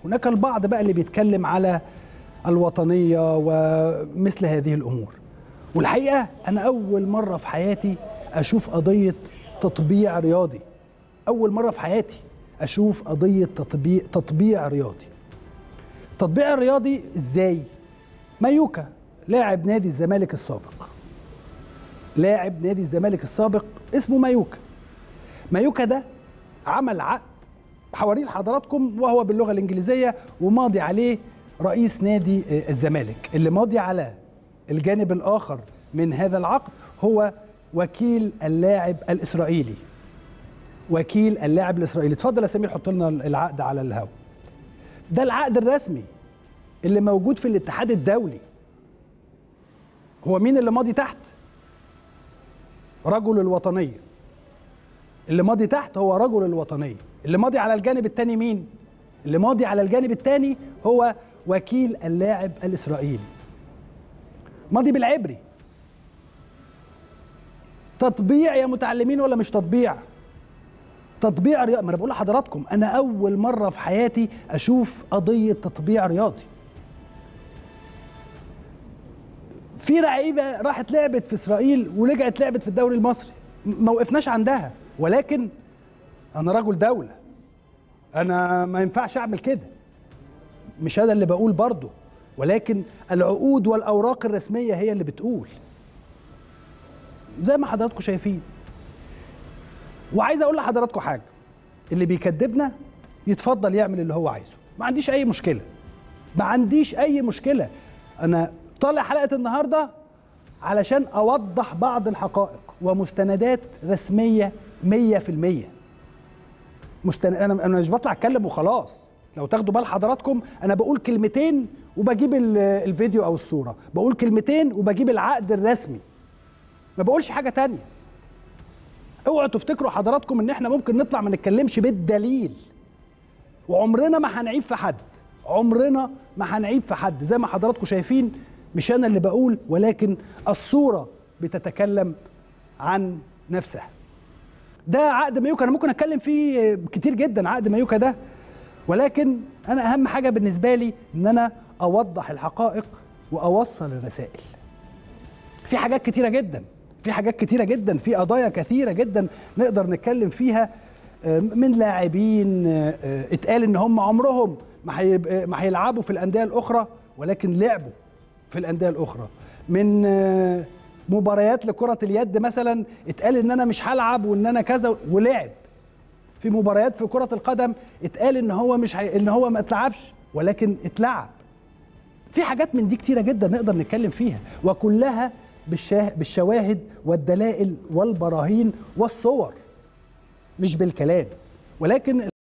هناك البعض بقى اللي بيتكلم على الوطنيه ومثل هذه الامور والحقيقه انا اول مره في حياتي اشوف قضيه تطبيع رياضي اول مره في حياتي اشوف قضيه تطبيع تطبيع رياضي التطبيع الرياضي ازاي مايوكا لاعب نادي الزمالك السابق لاعب نادي الزمالك السابق اسمه مايوكا مايوكا ده عمل عقد حواريه حضراتكم وهو باللغه الانجليزيه وماضي عليه رئيس نادي الزمالك اللي ماضي على الجانب الاخر من هذا العقد هو وكيل اللاعب الاسرائيلي وكيل اللاعب الاسرائيلي اتفضل يا سمير حط لنا العقد على الهواء ده العقد الرسمي اللي موجود في الاتحاد الدولي هو مين اللي ماضي تحت رجل الوطنيه اللي ماضي تحت هو رجل الوطنيه اللي ماضي على الجانب الثاني مين اللي ماضي على الجانب الثاني هو وكيل اللاعب الاسرائيلي ماضي بالعبري تطبيع يا متعلمين ولا مش تطبيع تطبيع رياضي ما انا بقول لحضراتكم انا اول مره في حياتي اشوف قضيه تطبيع رياضي في لعيبه راحت لعبت في اسرائيل ورجعت لعبت في الدوري المصري ما وقفناش عندها ولكن انا رجل دوله انا ما ينفعش اعمل كده مش انا اللي بقول برضه ولكن العقود والاوراق الرسميه هي اللي بتقول زي ما حضراتكم شايفين وعايز اقول لحضراتكم حاجه اللي بيكذبنا يتفضل يعمل اللي هو عايزه ما عنديش اي مشكله ما عنديش اي مشكله انا طالع حلقه النهارده علشان اوضح بعض الحقائق ومستندات رسميه 100% مستند انا انا مش بطلع اتكلم وخلاص لو تاخدوا بال حضراتكم انا بقول كلمتين وبجيب الفيديو او الصوره بقول كلمتين وبجيب العقد الرسمي ما بقولش حاجه تانية اوعوا تفتكروا حضراتكم ان احنا ممكن نطلع ما نتكلمش بالدليل وعمرنا ما هنعيب في حد عمرنا ما هنعيب في حد زي ما حضراتكم شايفين مش انا اللي بقول ولكن الصوره بتتكلم عن نفسها ده عقد مايوكا انا ممكن اتكلم فيه كتير جدا عقد مايوكا ده ولكن انا اهم حاجه بالنسبه لي ان انا اوضح الحقائق واوصل الرسائل في حاجات كتيره جدا في حاجات كتيره جدا في قضايا كثيره جدا نقدر نتكلم فيها من لاعبين اتقال ان هم عمرهم ما ما هيلعبوا في الانديه الاخرى ولكن لعبوا في الانديه الاخرى من مباريات لكره اليد مثلا اتقال ان انا مش هلعب وان انا كذا ولعب في مباريات في كره القدم اتقال ان هو مش هي... ان هو ما اتلعبش ولكن اتلعب في حاجات من دي كتيره جدا نقدر نتكلم فيها وكلها بالشاه... بالشواهد والدلائل والبراهين والصور مش بالكلام ولكن